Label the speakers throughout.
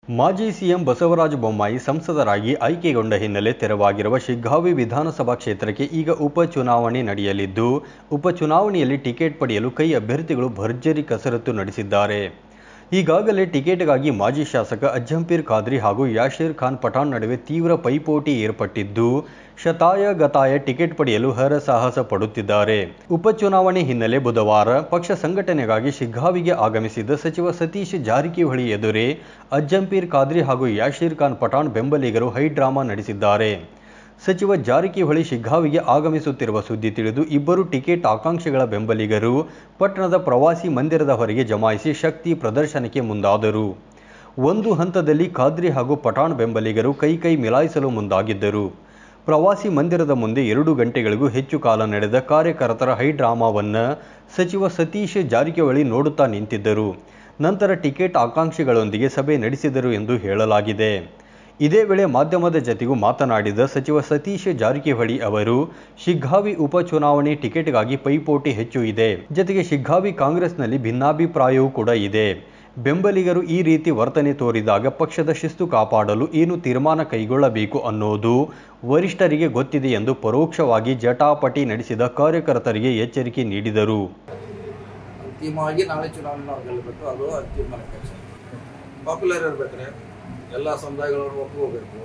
Speaker 1: ಮಾಜಿ ಸಿಎಂ ಬಸವರಾಜ ಬೊಮ್ಮಾಯಿ ಸಂಸದರಾಗಿ ಆಯ್ಕೆಗೊಂಡ ಹಿನ್ನೆಲೆ ತೆರವಾಗಿರುವ ಶಿಗ್ಗಾವಿ ವಿಧಾನಸಭಾ ಕ್ಷೇತ್ರಕ್ಕೆ ಈಗ ಉಪಚುನಾವಣೆ ನಡೆಯಲಿದ್ದು ಉಪಚುನಾವಣೆಯಲ್ಲಿ ಟಿಕೆಟ್ ಪಡೆಯಲು ಕೈ ಅಭ್ಯರ್ಥಿಗಳು ಭರ್ಜರಿ ಕಸರತ್ತು ನಡೆಸಿದ್ದಾರೆ ಈಗಾಗಲೇ ಟಿಕೆಟ್ಗಾಗಿ ಮಾಜಿ ಶಾಸಕ ಅಜ್ಜಂಪೀರ್ ಖಾದ್ರಿ ಹಾಗೂ ಯಾಶೀರ್ ಖಾನ್ ಪಠಾಣ್ ನಡುವೆ ತೀವ್ರ ಪೈಪೋಟಿ ಏರ್ಪಟ್ಟಿದ್ದು ಶತಾಯ ಗತಾಯ ಟಿಕೆಟ್ ಪಡೆಯಲು ಹರಸಾಹಸ ಪಡುತ್ತಿದ್ದಾರೆ ಉಪಚುನಾವಣೆ ಹಿನ್ನೆಲೆ ಬುಧವಾರ ಪಕ್ಷ ಸಂಘಟನೆಗಾಗಿ ಶಿಗ್ಗಾವಿಗೆ ಆಗಮಿಸಿದ್ದ ಸಚಿವ ಸತೀಶ್ ಜಾರಕಿಹೊಳಿ ಎದುರೇ ಅಜ್ಜಂಪೀರ್ ಖಾದ್ರಿ ಹಾಗೂ ಯಾಶೀರ್ ಖಾನ್ ಪಠಾಣ್ ಬೆಂಬಲಿಗರು ಹೈಡ್ರಾಮಾ ನಡೆಸಿದ್ದಾರೆ ಸಚಿವ ಜಾರಕಿಹೊಳಿ ಶಿಗ್ಗಾವಿಗೆ ಆಗಮಿಸುತ್ತಿರುವ ಸುದ್ದಿ ತಿಳಿದು ಇಬ್ಬರು ಟಿಕೆಟ್ ಆಕಾಂಕ್ಷಿಗಳ ಬೆಂಬಲಿಗರು ಪಟ್ಟಣದ ಪ್ರವಾಸಿ ಮಂದಿರದ ಹೊರಗೆ ಜಮಾಯಿಸಿ ಶಕ್ತಿ ಪ್ರದರ್ಶನಕ್ಕೆ ಮುಂದಾದರು ಒಂದು ಹಂತದಲ್ಲಿ ಖಾದ್ರಿ ಹಾಗೂ ಪಠಾಣ್ ಬೆಂಬಲಿಗರು ಕೈ ಕೈ ಮಿಲಾಯಿಸಲು ಮುಂದಾಗಿದ್ದರು ಪ್ರವಾಸಿ ಮಂದಿರದ ಮುಂದೆ ಎರಡು ಗಂಟೆಗಳಿಗೂ ಹೆಚ್ಚು ಕಾಲ ನಡೆದ ಕಾರ್ಯಕರ್ತರ ಹೈಡ್ರಾಮಾವನ್ನು ಸಚಿವ ಸತೀಶ್ ಜಾರಕಿಹೊಳಿ ನೋಡುತ್ತಾ ನಿಂತಿದ್ದರು ನಂತರ ಟಿಕೆಟ್ ಆಕಾಂಕ್ಷಿಗಳೊಂದಿಗೆ ಸಭೆ ನಡೆಸಿದರು ಎಂದು ಹೇಳಲಾಗಿದೆ ಇದೇ ವೇಳೆ ಮಾಧ್ಯಮದ ಜತೆಗೂ ಮಾತನಾಡಿದ ಸಚಿವ ಸತೀಶ್ ಜಾರಕಿಹೊಳಿ ಅವರು ಶಿಗ್ಗಾವಿ ಉಪಚುನಾವಣೆ ಟಿಕೆಟ್ಗಾಗಿ ಪೈಪೋಟಿ ಹೆಚ್ಚು ಇದೆ ಜತೆಗೆ ಶಿಗ್ಗಾವಿ ಕಾಂಗ್ರೆಸ್ನಲ್ಲಿ ಭಿನ್ನಾಭಿಪ್ರಾಯವೂ ಕೂಡ ಇದೆ ಬೆಂಬಲಿಗರು ಈ ರೀತಿ ವರ್ತನೆ ತೋರಿದಾಗ ಪಕ್ಷದ ಶಿಸ್ತು ಕಾಪಾಡಲು ಏನು ತೀರ್ಮಾನ ಕೈಗೊಳ್ಳಬೇಕು ಅನ್ನೋದು ವರಿಷ್ಠರಿಗೆ ಗೊತ್ತಿದೆ ಎಂದು ಪರೋಕ್ಷವಾಗಿ ಜಟಾಪಟಿ ನಡೆಸಿದ ಕಾರ್ಯಕರ್ತರಿಗೆ ಎಚ್ಚರಿಕೆ ನೀಡಿದರು
Speaker 2: ಅಂತಿಮವಾಗಿ ನಾಳೆ ಚುನಾವಣೆ ನಾವು ಗೆಲ್ಲಬೇಕು ಅದು ಅಂತಿಮ ಕೆಲಸ ಪಾಪ್ಯುಲರ್ ಇರ್ಬೇಕ್ರೆ ಎಲ್ಲ ಸಮುದಾಯಗಳನ್ನು ಒಪ್ಕೋಬೇಕು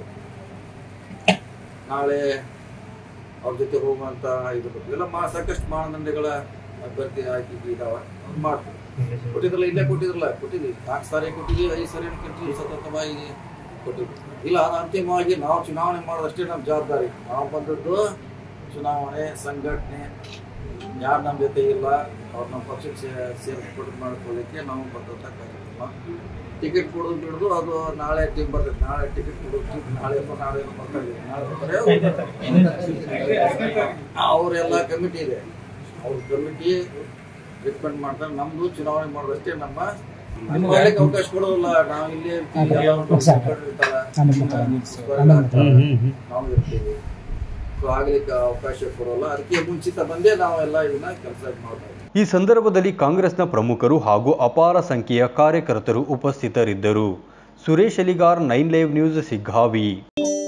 Speaker 2: ನಾಳೆ ಅವ್ರ ಜೊತೆ ಹೋಗುವಂತ ಇದು ಬೇಕು. ಎಲ್ಲ ಮಾ ಸಾಕಷ್ಟು ಮಾನದಂಡಗಳ ಅಭ್ಯರ್ಥಿ ಆಯ್ಕೆ ಇದಾವ ಅದ್ ಮಾಡ್ತೀವಿ ಕೊಟ್ಟಿದ್ರಲ್ಲ ಇಲ್ಲೇ ಕೊಟ್ಟಿದ್ರಲ್ಲ ಕೊಟ್ಟಿದ್ವಿ ನಾಲ್ಕು ಸಾರಿ ಕೊಟ್ಟಿದ್ವಿ ಐದು ಸಾರಿ ಕೊಟ್ಟಿದ್ವಿ ಸತತವಾಗಿ ಕೊಟ್ಟಿದ್ವಿ ಇಲ್ಲ ಅದು ಅಂತಿಮವಾಗಿ ನಾವು ಚುನಾವಣೆ ಮಾಡೋದಷ್ಟೇ ನಮ್ಮ ಜವಾಬ್ದಾರಿ ನಾವು ಬಂದದ್ದು ಚುನಾವಣೆ ಸಂಘಟನೆ ಯಾರು ನಮ್ಮ ಜೊತೆ ಇಲ್ಲ ಅವ್ರು ನಮ್ಮ ಪಕ್ಷಕ್ಕೆ ಸೇ ಸೇರ್ಕೊಂಡು ಮಾಡ್ಕೊಳ್ಳಿಕ್ಕೆ ನಾವು ಬಂದಂಥ ಕಾರ್ಯಕ್ರಮ ಟಿಕೆಟ್ ಕೊಡೋದು ಬಿಡೋದು ಅದು ನಾಳೆ ಟೀಮ್ ಬರ್ತೈತೆ ನಾಳೆ ಟಿಕೆಟ್ ಕೊಡೋದು ಟೀಮ್ ನಾಳೆ ಅಥವಾ ನಾಳೆ ಏನೋ ಬರ್ತಾ ಇದೆ ನಾಳೆ ಬರ್ತಾರೆ ಅವರೆಲ್ಲ ಕಮಿಟಿ ಇದೆ ಅವ್ರ ಕಮಿಟಿ ರಿಕಮೆಂಡ್ ಮಾಡ್ತಾರೆ ನಮ್ದು ಚುನಾವಣೆ ಮಾಡೋದಷ್ಟೇ ನಮ್ಮ ನಮ್ಮ ಹೇಳಕ್ಕೆ ಅವಕಾಶ ಕೊಡೋದಿಲ್ಲ ನಾವು ಇಲ್ಲೇ ಇರ್ತೀವಿ ಎಲ್ಲ ಒಂದು ಇರ್ತಾರೆ. ನಾವು ಇರ್ತೀವಿ ಸೊ ಆಗ್ಲಿಕ್ಕೆ ಅವಕಾಶ ಕೊಡೋಲ್ಲ ಅದಕ್ಕೆ ಮುಂಚಿತ ಬಂದೇ ನಾವೆಲ್ಲ ಇದನ್ನ ಕೆಲಸ ಮಾಡ್ತಾ ಇದ್ದೀವಿ
Speaker 1: ಈ ಸಂದರ್ಭದಲ್ಲಿ ಕಾಂಗ್ರೆಸ್ನ ಪ್ರಮುಖರು ಹಾಗೂ ಅಪಾರ ಸಂಖ್ಯೆಯ ಕಾರ್ಯಕರ್ತರು ಉಪಸ್ಥಿತರಿದ್ದರು Suresh Aligar nine live news ಸಿಗ್ಗಾವಿ